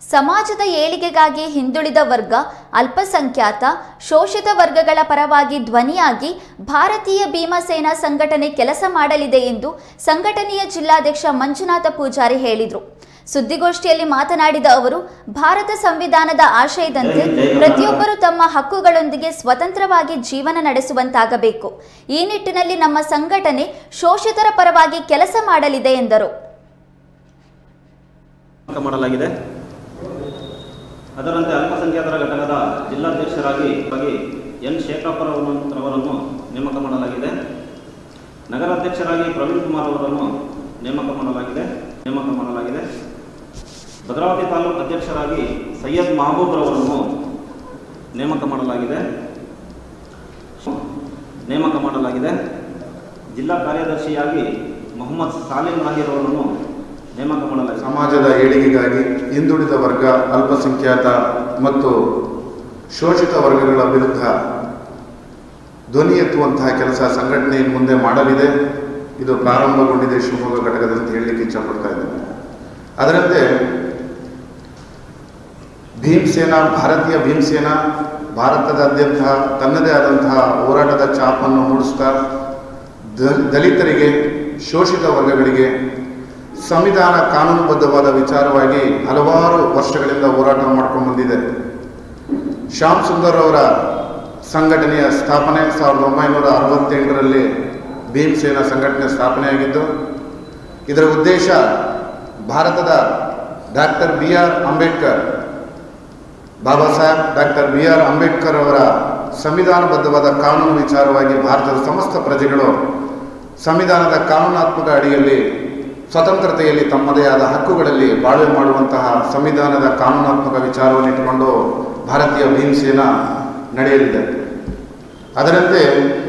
ಸಮಾಜದ ಏಳಿಗೆಗಾಗಿ ಹಿಂದುಳಿದ ವರ್ಗ ಅಲ್ಪಸಂಖ್ಯಾತ ಶೋಷಿತ ವರ್ಗಗಳ ಪರವಾಗಿ ಧ್ವನಿಯಾಗಿ ಭಾರತೀಯ ಭೀಮಸೇನಾ ಸಂಘಟನೆ ಕೆಲಸ ಮಾಡಲಿದೆ ಎಂದು ಸಂಘಟನೆಯ ಜಿಲ್ಲಾಧ್ಯಕ್ಷ ಮಂಜುನಾಥ ಪೂಜಾರಿ ಹೇಳಿದರು ಸುದ್ದಿಗೋಷ್ಠಿಯಲ್ಲಿ ಮಾತನಾಡಿದ ಅವರು ಭಾರತ ಸಂವಿಧಾನದ ಆಶಯದಂತೆ ಪ್ರತಿಯೊಬ್ಬರು ತಮ್ಮ ಹಕ್ಕುಗಳೊಂದಿಗೆ ಸ್ವತಂತ್ರವಾಗಿ ಜೀವನ ನಡೆಸುವಂತಾಗಬೇಕು ಈ ನಿಟ್ಟಿನಲ್ಲಿ ನಮ್ಮ ಸಂಘಟನೆ ಶೋಷಿತರ ಪರವಾಗಿ ಕೆಲಸ ಮಾಡಲಿದೆ ಎಂದರು ನೇಮಕ ಮಾಡಲಾಗಿದೆ ಅದರಂತೆ ಅಲ್ಪಸಂಖ್ಯಾತರ ಘಟಕದ ಜಿಲ್ಲಾಧ್ಯಕ್ಷರಾಗಿ ಆಗಿ ಎನ್ ಶೇಖರಪ್ಪರವರನ್ನು ನೇಮಕ ಮಾಡಲಾಗಿದೆ ನಗರಾಧ್ಯಕ್ಷರಾಗಿ ಪ್ರವೀಣ್ ಕುಮಾರ್ ಅವರನ್ನು ನೇಮಕ ಮಾಡಲಾಗಿದೆ ನೇಮಕ ಮಾಡಲಾಗಿದೆ ಭದ್ರಾವತಿ ತಾಲೂಕು ಅಧ್ಯಕ್ಷರಾಗಿ ಸೈಯದ್ ಮಹಬೂಬ್ರವರನ್ನು ನೇಮಕ ಮಾಡಲಾಗಿದೆ ನೇಮಕ ಮಾಡಲಾಗಿದೆ ಜಿಲ್ಲಾ ಕಾರ್ಯದರ್ಶಿಯಾಗಿ ಮೊಹಮ್ಮದ್ ಸಾಲಿಂ ನಾಹಿರ್ ಅವರನ್ನು ನೇಮಕ ಮಾಡಲಾಗಿದೆ ಸಮಾಜದ ಏಳಿಗೆಗಾಗಿ ಹಿಂದುಳಿದ ವರ್ಗ ಅಲ್ಪಸಂಖ್ಯಾತ ಮತ್ತು ಶೋಷಿತ ವರ್ಗಗಳ ವಿರುದ್ಧ ಧ್ವನಿ ಎತ್ತುವಂತಹ ಕೆಲಸ ಸಂಘಟನೆ ಇನ್ನು ಮುಂದೆ ಮಾಡಲಿದೆ ಇದು ಪ್ರಾರಂಭಗೊಂಡಿದೆ ಶಿವಮೊಗ್ಗ ಘಟಕದಲ್ಲಿ ಅಂತ ಹೇಳಲಿಕ್ಕೆ ಇಚ್ಛಪಡ್ತಾ ಇದ್ದೇನೆ ಅದರಂತೆ ಭೀಮಸೇನಾ ಭಾರತೀಯ ಭೀಮಸೇನಾ ಭಾರತದಾದ್ಯಂತ ತನ್ನದೇ ಆದಂತಹ ಹೋರಾಟದ ಛಾಪನ್ನು ಮೂಡಿಸ್ತಾ ದ- ದಲಿತರಿಗೆ ಶೋಷಿತ ವರ್ಗಗಳಿಗೆ ಸಂವಿಧಾನ ಕಾನೂನುಬದ್ಧವಾದ ವಿಚಾರವಾಗಿ ಹಲವಾರು ವರ್ಷಗಳಿಂದ ಹೋರಾಟ ಮಾಡ್ಕೊಂಡು ಬಂದಿದೆ ಶ್ಯಾಮ್ ಸುಂದರ್ ಅವರ ಸಂಘಟನೆಯ ಸ್ಥಾಪನೆ ಸಾವಿರದ ಒಂಬೈನೂರ ಅರವತ್ತೆಂಟರಲ್ಲಿ ಭೀಮಸೇನಾ ಸಂಘಟನೆ ಸ್ಥಾಪನೆಯಾಗಿದ್ದು ಇದರ ಉದ್ದೇಶ ಭಾರತದ doctor B R Ambedkar Baba Saheb doctor B R Ambedkar ಅವರ ಸಂವಿಧಾನಬದ್ಧವಾದ ಕಾನೂನು ವಿಚಾರವಾಗಿ ಭಾರತದ ಸಮಸ್ತ ಪ್ರಜೆಗಳು ಸಂವಿಧಾನದ ಕಾನೂನಾತ್ಮಕ ಅಡಿಯಲ್ಲಿ ಸ್ವತಂತ್ರತೆಯಲ್ಲಿ ತಮ್ಮದೇ ಆದ ಹಕ್ಕುಗಳಲ್ಲಿ ಬಾಳ್ವೆ ಮಾಡುವಂತಹ ಸಂವಿಧಾನದ ಕಾನೂನಾತ್ಮಕ ವಿಚಾರವನ್ನು ಇಟ್ಟುಕೊಂಡು ಭಾರತೀಯ ಭೀಮಸೇನಾ ನಡೆಯಲಿದೆ ಅದರಂತೆ